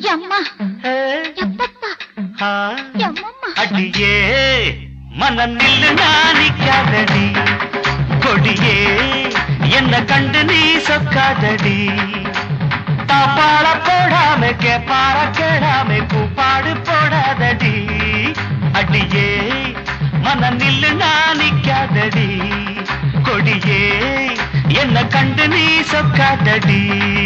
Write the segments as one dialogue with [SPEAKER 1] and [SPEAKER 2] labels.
[SPEAKER 1] எம்மா
[SPEAKER 2] ஏ,
[SPEAKER 1] எப்பப்பா
[SPEAKER 2] ஆ,
[SPEAKER 1] எம்மம்மா
[SPEAKER 2] அடியே மனம் நில்லு நாணிக்காதடி கொடியே என்ன கண்டு நீ சொக்காதடி தாப்பாள போடாம கேப்பார கேடாம கூப்பாடு போடாதடி அடியே மனம் நில்லு நாணிக்காதடி கொடியே என்ன கண்டு நீ சொக்காதடி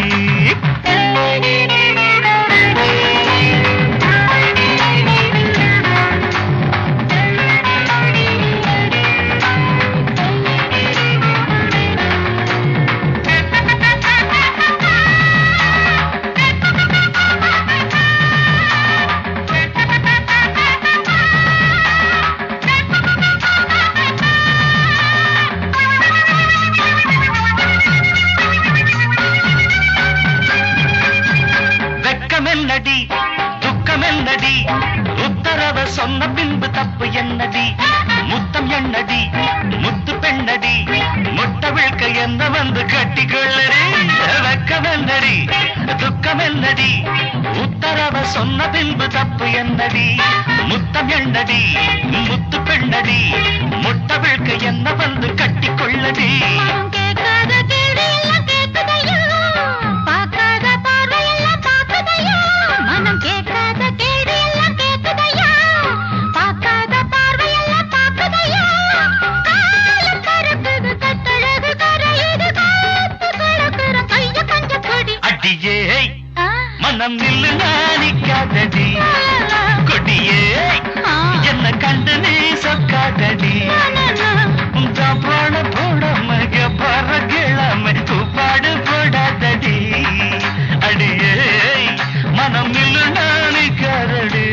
[SPEAKER 2] வெக்கமென்னடி துக்கமென்னடி உத்தரவ சொன்ன பின்பு தப்பு என்னடி முத்தம் என்னடி முத்து பெண்ணடி முட்டை விழ்க்க என்ன வந்து கட்டிக்கொள்ளடி வெக்கமென்னடி துக்கமென்னடி உத்தரவ சொன்ன பின்பு தப்பு என்னடி முத்தம் என்னடி முத்து பெண்ணடி முட்டை விழ்க்க என்ன வந்து கட்டிக்கொள்ளடி
[SPEAKER 1] மனம் கேட்காத கேள்வி எல்லாம் கேட்குதையா பார்க்காத பார்வை எல்லாம் பார்க்குதையா மனம் கேட்காத கேள்வி எல்லாம் கேட்குதையா பார்க்காத பார்வை எல்லாம் பார்க்குதையா காலம் பறக்குது கட்டழகு கரையுது காத்து கிடக்குற கைய பஞ்ச கொடி
[SPEAKER 2] அடியே
[SPEAKER 1] ஆ,
[SPEAKER 2] மனம் நில்லு நாணிக்காதடி கொடியே
[SPEAKER 1] ஆ,
[SPEAKER 2] என்ன கண்டு நீ சொக்காதடி
[SPEAKER 1] நா, நா, நா.
[SPEAKER 2] போட போடாம பற கிழமை கூப்பாடு போடாதடி அடியே மனம் நில்லு நாணிக்காதடி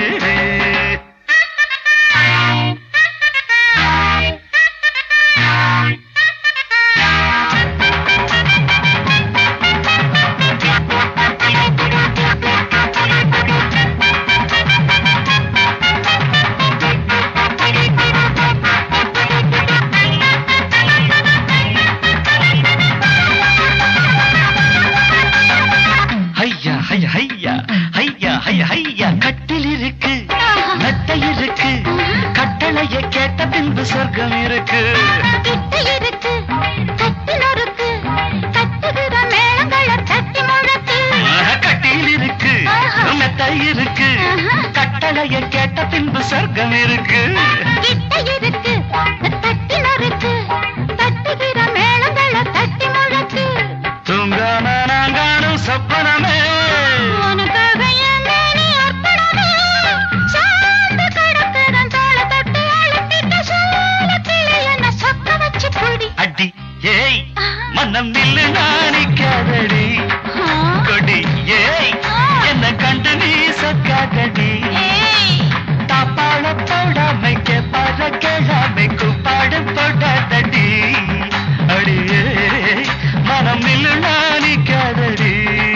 [SPEAKER 2] ஐயா ஐயா ஐயா ஐயா ஐயா ஐயா கட்டில் இருக்கு மெத்தை இருக்கு கட்டளைய கேட்ட பின்பு சொர்க்கம் இருக்கு
[SPEAKER 1] கிட்ட இருக்கு கட்டில் இருக்கு கட்டுகிற மேளங்கள தட்டி முழக்கு
[SPEAKER 2] கட்டில் இருக்கு மெத்தை இருக்கு கட்டளைய கேட்ட பின்பு சொர்க்கம் இருக்கு
[SPEAKER 1] கிட்ட இருக்கு கட்டில் இருக்கு தட்டுகிற மேளங்கள தட்டி முழக்கு
[SPEAKER 2] தூங்காம நான் காணும் சொப்பனமே
[SPEAKER 1] உனக்காக என் மேனி அர்ப்பணமே சாந்து கிடக்குற தோள தொட்டு அழுத்திட்ட சோழ கிளி என்ன சொக்க வச்சு புடி
[SPEAKER 2] அடி ஏய் மனம் நில்லு நாணிக்காதடி கொடி ஏய் என்ன கண்டு நீ சொக்காதடி
[SPEAKER 1] ஏய்
[SPEAKER 2] தாப்பாள போடாமை கேப்பார கேளாமை கூப்பாடு போடாதடி அடியே மனம் நில்லு நாணிக்காதடி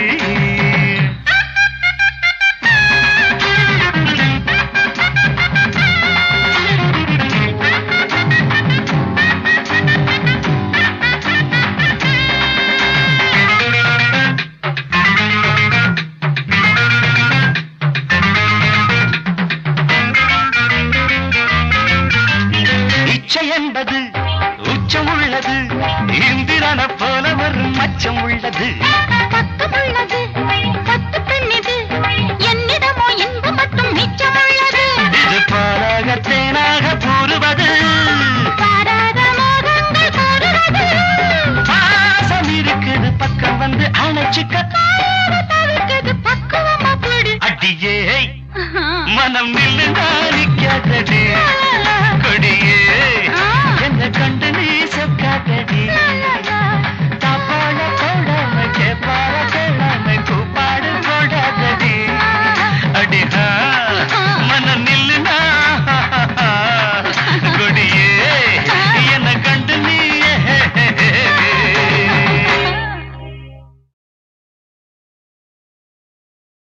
[SPEAKER 2] இச்சை என்பது உச்சம் உள்ளது இந்திரன போல ஒரு மச்சம் உள்ளது
[SPEAKER 1] பக்கமுள்ளது பத்து பெண்ணிது என்னிடமோ இன்பம் மட்டும் மிச்சமுள்ளது
[SPEAKER 2] இது பாலாக தேனாக கூறுவது
[SPEAKER 1] பாராத மோகங்கள் கூறுவது
[SPEAKER 2] பாசம் இருக்குது பக்கம் வந்து அணைச்சுக்க
[SPEAKER 1] பார தவிர்க்குது பக்குவமா பிடி
[SPEAKER 2] அடியே மனம் நில்லு நாணிக்காதடி கொடியே என்ன கண்டு நீ சொக்காதடி